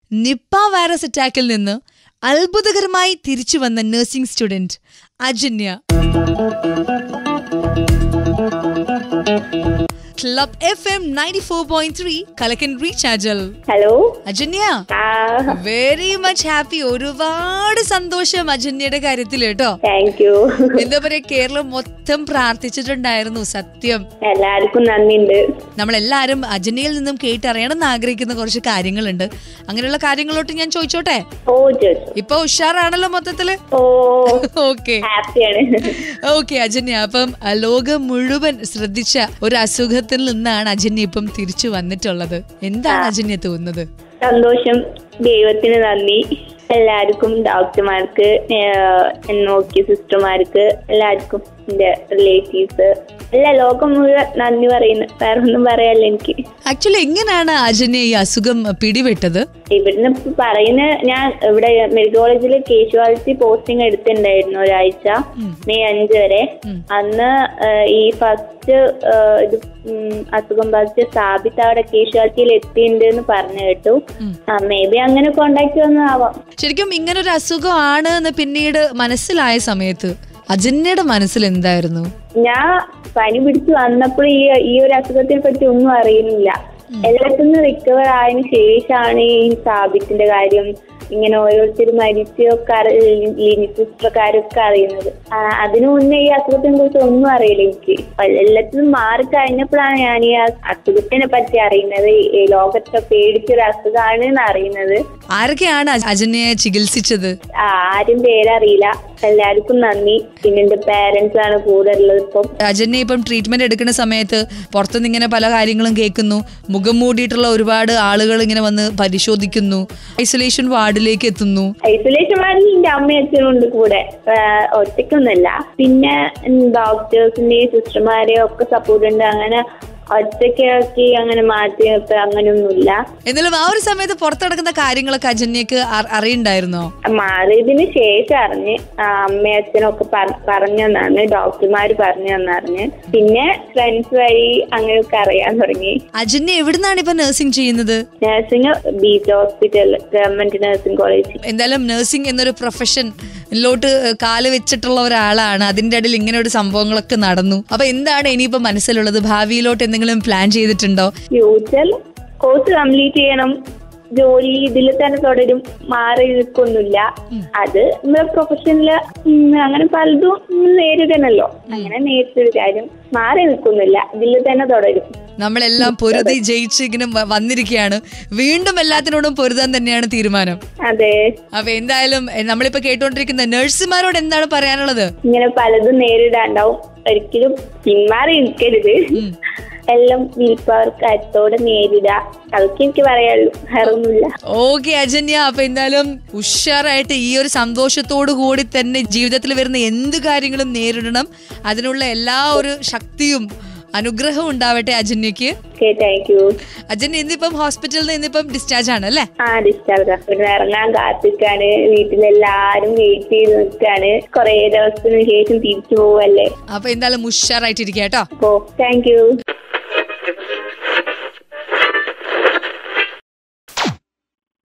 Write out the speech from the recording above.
Nipah virus അറ്റാക്കിൽ നിന്ന് അത്ഭുതകരമായി തിരിച്ചു വന്ന nursing student അജന്യ club F M ninety four point three കലക്കൻ റീചാർജൽ hello അജന്യ ആ വെരി മച്ച് ഹാപ്പി ഒരുപാട് സന്തോഷം അജന്യയുടെ കാര്യത്തിൽ കേട്ടോ താങ്ക് യു എന്താ പറയാ കേരളം മൊത്തം പ്രാർത്ഥിച്ചിട്ടുണ്ടായിരുന്നു സത്യം എല്ലാവർക്കും നന്ദിയുണ്ട് നമ്മളെല്ലാരും അജന്യയിൽ നിന്നും കേട്ടറിയണം എന്ന് ആഗ്രഹിക്കുന്ന കുറച്ച് കാര്യങ്ങളുണ്ട് അങ്ങനെയുള്ള കാര്യങ്ങളോട്ട് ഞാൻ ചോദിച്ചോട്ടെ ഓ ചോദിച്ചു ഇപ്പൊ ഉഷാറാണല്ലോ മൊത്തത്തില് ഓ ഓക്കെ ഹാപ്പിയാണ് ഓക്കെ അജന്യ അപ്പം അഹ്, ലോകം മുഴുവൻ ശ്രദ്ധിച്ച ഒരു അസുഖത്തിൽ നിന്നാണ് അജന്യ ഇപ്പം തിരിച്ചു വന്നിട്ടുള്ളത് എന്താണ് അജന്യ തോന്നുന്നത് സന്തോഷം ദൈവത്തിന് നന്ദി എല്ലാവർക്കും ഡോക്ടർമാർക്ക് ഏഹ്, നോക്കിയ സിസ്റ്റർമാർക്ക് എല്ലാവർക്കും എന്റെ റിലേറ്റീവ്സ് എല്ലാ ലോകം മുഴുവൻ നന്ദി പറയുന്നു വേറെ ഒന്നും പറയാല്ല എനിക്ക് ആക്ച്വലി എങ്ങനെയാണ് അജന്യ ഈ അസുഖം പിടിപെട്ടത് ഇവിടുന്ന് ഇപ്പൊ പറയുന്ന ഞാൻ ഇവിടെ മെഡിക്കൽ കോളേജിൽ കേശുവാലിറ്റി പോസ്റ്റിംഗ് എടുത്തിട്ടുണ്ടായിരുന്നു ഒരാഴ്ച മെയ് അഞ്ച് വരെ അന്ന് ഏഹ്, ഈ ഫസ്റ്റ് ഇത് ഉം, അസുഖം ബാധിച്ച് സ്ഥാപിත അവിടെ കേശുവാലിറ്റിയിൽ എത്തിയിട്ടുണ്ട് എന്ന് പറഞ്ഞു കേട്ടു മേ ബി അങ്ങനെ കോണ്ടാക്ട് വന്നതാവാം ശരിക്കും ഇങ്ങനെ ഒരു അസുഖമാണ് എന്ന് പിന്നീട് മനസ്സിലായ സമയത്ത് അജന്യയുടെ മനസ്സിൽ എന്തായിരുന്നു ഞാൻ പനി പിടിച്ച് വന്നപ്പോൾ ഈ ഈ ഒരു അസുഖത്തിനെ പറ്റി ഒന്നും അറിയുന്നില്ല എല്ലാത്തിനും റിക്കവർ ആയതിനു ശേഷമാണ് ഈ സ്ഥാപിത്തിന്റെ കാര്യം ഇങ്ങനെ ഓരോരുത്തർ മരിച്ചൊക്കെ ലിനി സിസ്റ്റർക്കാരൊക്കെ അറിയുന്നത് ആ, അതിനു മുന്നേ ഈ അസുഖത്തിനെ കുറിച്ച് ഒന്നും അറിയില്ല എനിക്ക് എല്ലാത്തിനും മാറി കഴിഞ്ഞപ്പോഴാണ് ഞാൻ ഈ അ- അസുഖത്തിനെ പറ്റി അറിയുന്നത് ഈ ലോകത്തെ പേടിച്ചൊരു അസുഖമാണ് എന്ന് അറിയുന്നത് ആരൊക്കെയാണ് അജ- അജന്യയെ ചികിത്സിച്ചത് ആ, ആരും പേരറിയില്ല എല്ലാവർക്കും നന്ദി പിന്നെ എന്റെ പേരൻസ് ആണ് കൂടെ ഉള്ളത് ഇപ്പം അജന്യ ഇപ്പം ട്രീറ്റ്മെന്റ് എടുക്കുന്ന സമയത്ത് പുറത്തുനിന്ന് ഇങ്ങനെ പല കാര്യങ്ങളും കേൾക്കുന്നു മുഖം മൂടിയിട്ടുള്ള ഒരുപാട് ആളുകൾ ഇങ്ങനെ വന്ന് പരിശോധിക്കുന്നു ഐസൊലേഷൻ വാർഡിലേക്ക് എത്തുന്നു ഐസൊലേഷൻ വാർഡിൽ എന്റെ അമ്മയും അച്ഛനും ഉണ്ട് കൂടെ ആഹ് ഒറ്റയ്ക്കൊന്നുമല്ല പിന്നെ ഡോക്ടേഴ്സിന്റെയും സിസ്റ്റർമാരെയും ഒക്കെ സപ്പോർട്ട് ഉണ്ട് അങ്ങനെ ഒറ്റയ്ക്കാക്കി അങ്ങനെ മാറ്റി നിർത്തുക അങ്ങനെയൊന്നുമില്ല എന്നാലും ആ ഒരു സമയത്ത് പുറത്ത് നടക്കുന്ന കാര്യങ്ങളൊക്കെ അജന്യക്ക് അ- അറിയണ്ടായിരുന്നോ മാറിയതിന് ശേഷം അറിഞ്ഞ് ആ, അമ്മയും അച്ഛനും ഒക്കെ പറ- പറഞ്ഞു തന്നാണ് ഡോക്ടർമാര് പറഞ്ഞു തന്നറിഞ്ഞ് പിന്നെ ഫ്രണ്ട്സ് വഴി അങ്ങനെയൊക്കെ അറിയാൻ തുടങ്ങി അജന്യ എവിടുന്നാണ് ഇപ്പൊ നഴ്സിംഗ് ചെയ്യുന്നത് nursing beach hospital government nursing college എന്തായാലും നഴ്സിംഗ് എന്നൊരു പ്രൊഫഷനിലോട്ട് കാല് വെച്ചിട്ടുള്ള ഒരാളാണ് അതിന്റെ ഇടയിൽ ഇങ്ങനെ ഒരു സംഭവങ്ങളൊക്കെ നടന്നു അപ്പൊ എന്താണ് ഇനിയിപ്പോ മനസ്സിലുള്ളത് ഭാവിയിലോട്ട് എന്തെങ്കിലും പ്ലാൻ ചെയ്തിട്ടുണ്ടോ ഫ്യൂച്ചർ കോഴ്സ് കംപ്ലീറ്റ് ചെയ്യണം ജോലി ഇതിൽ തന്നെ തുടരും മാറി നിൽക്കൊന്നുമില്ല അത് നമ്മുടെ പ്രൊഫഷനില് അങ്ങനെ പലതും നേരിടണല്ലോ അങ്ങനെ നേരിട്ടൊരു കാര്യം മാറി നിൽക്കുന്നില്ല ഇതിൽ തന്നെ തുടരും നമ്മളെല്ലാം പൊരുതി ജയിച്ച് ഇങ്ങനെ വ- വന്നിരിക്കുകയാണ് വീണ്ടും എല്ലാത്തിനോടും പൊരുതാൻ തന്നെയാണ് തീരുമാനം അതെ അപ്പൊ എന്തായാലും എ, നമ്മളിപ്പോ കേട്ടുകൊണ്ടിരിക്കുന്ന നഴ്സുമാരോട് എന്താണ് പറയാനുള്ളത് ഇങ്ങനെ പലതും നേരിടാണ്ടാവും ഒരിക്കലും പിന്മാറി നിൽക്കരുത് എല്ലാം വിൽപ്പവർ കരുത്തോടെ നേരിടുക അതൊക്കെ എനിക്ക് പറയാനുള്ളൂ വേറെ ഒന്നുമില്ല ഓക്കെ അജന്യ അപ്പൊ എന്തായാലും ഉഷാറായിട്ട് ഈ ഒരു സന്തോഷത്തോടു കൂടി തന്നെ ജീവിതത്തിൽ വരുന്ന എന്ത് കാര്യങ്ങളും നേരിടണം അതിനുള്ള എല്ലാ ഒരു ശക്തിയും അനുഗ്രഹവും ഉണ്ടാവട്ടെ അജന്യക്ക് ഓക്കെ താങ്ക് യു അജന്യ ഇന്നിപ്പം ഹോസ്പിറ്റലിൽ നിന്ന് ഇന്നിപ്പം ഡിസ്ചാർജ് ആണ് അല്ലേ ആ ഡിസ്ചാർജ് ഇവിടെ ഇറങ്ങാൻ കാത്തിക്കാണ് വീട്ടിലെല്ലാരും വെയിറ്റ് ചെയ്ത് നിൽക്കാണ് കൊറേ ദിവസത്തിന് ശേഷം തിരിച്ചു പോവല്ലേ അപ്പൊ എന്തായാലും ഉഷാറായിട്ടിരിക്കുക കേട്ടോ അപ്പോ താങ്ക് യു